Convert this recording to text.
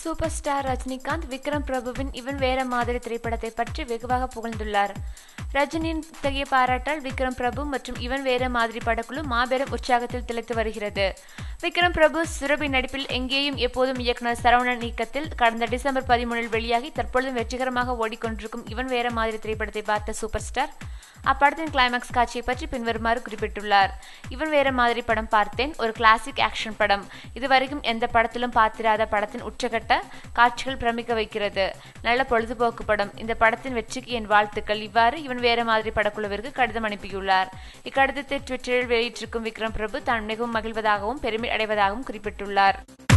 super star Rajinikanth Vikram பிரபுவின் இவன் வேற மாதிரி திரைப்படத்தை பற்றி வெகுவாக புகழ்ந்துள்ளார் ரஜினியின் இத்தகைய பாராட்டால் விக்ரம் பிரபு மற்றும் இவன் வேற மாதிரி படக்குழு மாபெரும் உற்சாகத்தில் திளைத்து வருகிறது விக்ரம் பிரபு சுரபி நடிப்பில் எங்கேயும் எப்போதும் இயக்குனர் சரவணன் இயக்கத்தில் கடந்த டிசம்பர் பதிமூணில் வெளியாகி தற்பொழுதும் வெற்றிகரமாக ஓடிக்கொண்டிருக்கும் இவன் வேற மாதிரி திரைப்படத்தை பார்த்த சூப்பர் ஸ்டார் அப்படத்தின் கிளைமாக்ஸ் காட்சியை பற்றி பின்வருமாறு குறிப்பிட்டுள்ளார் இவன் வேற மாதிரி படம் பார்த்தேன் ஒரு கிளாசிக் ஆக்ஷன் படம் இதுவரைக்கும் எந்த படத்திலும் பார்த்திராத படத்தின் உச்சகட்ட காட்சிகள் பிரமிக்க வைக்கிறது நல்ல பொழுதுபோக்கு படம் இந்த படத்தின் வெற்றிக்கு என் வாழ்த்துக்கள் இவ்வாறு இவன் வேற மாதிரி படக்குழுவிற்கு கடிதம் அனுப்பியுள்ளார் இக்கடிதத்தை ட்விட்டரில் வெளியிட்டிருக்கும் விக்ரம் பிரபு தான் மிகவும் மகிழ்வதாகவும் பெருமை அடைவதாகவும் குறிப்பிட்டுள்ளார்